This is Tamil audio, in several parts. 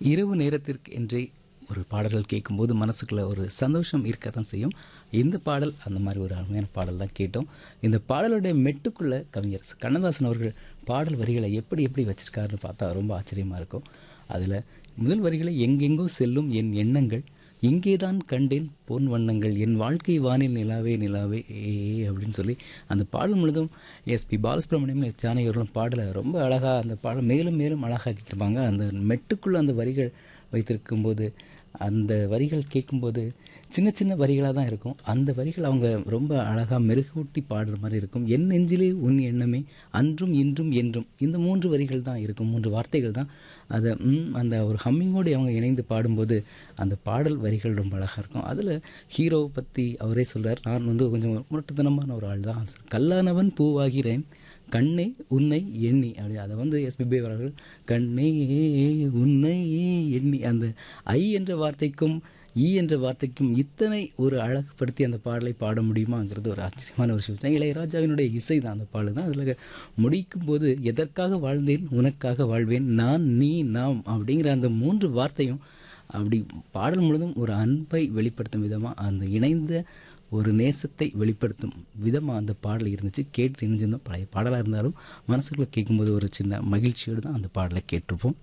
இரவு நேரத்திற்கு என்றே ஒரு பாடல்கள் கேட்கும்போது மனசுக்குள்ள ஒரு சந்தோஷம் இருக்க தான் செய்யும் இந்த பாடல் அந்த மாதிரி ஒரு அருமையான பாடல் தான் கேட்டோம் இந்த பாடலுடைய மெட்டுக்குள்ள கவிஞர் கண்ணதாசன் அவர்கள் பாடல் வரிகளை எப்படி எப்படி வச்சிருக்காருன்னு பார்த்தா ரொம்ப ஆச்சரியமாக இருக்கும் அதில் முதல் வரிகளை எங்கெங்கோ செல்லும் என் எண்ணங்கள் இங்கேதான் கண்டேன் பொன் வண்ணங்கள் என் வாழ்க்கை வானில் நிலாவே நிலாவே ஏ அப்படின்னு சொல்லி அந்த பாடல் முழுதும் எஸ்பி பாலசுப்ரமணியம் எஸ் ஜானகி அவர்களும் பாடலை ரொம்ப அழகாக அந்த பாடல் மேலும் மேலும் அழகாக்கியிருப்பாங்க அந்த மெட்டுக்குள்ளே அந்த வரிகள் வைத்திருக்கும்போது அந்த வரிகள் கேட்கும்போது சின்ன சின்ன வரிகளாக தான் இருக்கும் அந்த வரிகள் அவங்க ரொம்ப அழகாக மெருகூட்டி பாடுற மாதிரி இருக்கும் என் நெஞ்சிலே உன் எண்ணமே அன்றும் இன்றும் என்றும் இந்த மூன்று வரிகள் தான் இருக்கும் மூன்று வார்த்தைகள் தான் அதை ம், அந்த ஒரு ஹம்மிங்கோடு அவங்க இணைந்து பாடும்போது அந்த பாடல் வரிகள் ரொம்ப அழகாக இருக்கும் அதில் ஹீரோவை பற்றி அவரே சொல்றார் நான் வந்து கொஞ்சம் முரட்டுத்தனமான ஒரு ஆள் தான் கல்லானவன் பூவாகிறேன் கண்ணே உன்னை எண்ணி அப்படி அதை வந்து எஸ்பிபி அவர்கள் கண்ணே உன்னை எண்ணி அந்த ஐ என்ற வார்த்தைக்கும் ஈ என்ற வார்த்தைக்கும் இத்தனை ஒரு அழகுபடுத்தி அந்த பாடலை பாட முடியுமாங்கிறது ஒரு ஆச்சரியமான ஒரு விஷயம் இளையராஜாவினுடைய இசை தான் அந்த பாடல் தான் அதில் முடிக்கும் போது எதற்காக வாழ்ந்தேன் உனக்காக வாழ்வேன் நான் நீ நாம் அப்படிங்கிற அந்த மூன்று வார்த்தையும் அப்படி பாடல் முழுதும் ஒரு அன்பை வெளிப்படுத்தும் விதமாக அந்த இணைந்த ஒரு நேசத்தை வெளிப்படுத்தும் விதமாக அந்த பாடல் இருந்துச்சு கேட்டு இணைஞ்சிருந்தோம் பழைய பாடலாக இருந்தாலும் மனசுக்குள்ளே கேட்கும்போது ஒரு சின்ன மகிழ்ச்சியோடு தான் அந்த பாடலை கேட்டிருப்போம்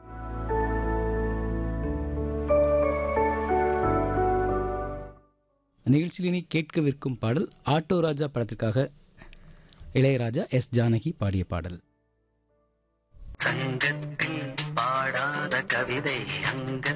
நிகழ்ச்சியில் இனி கேட்கவிருக்கும் பாடல் ஆட்டோ ராஜா படத்திற்காக இளையராஜா எஸ் ஜானகி பாடிய பாடல் சங்கத்தில் பாடாத கவிதை அங்க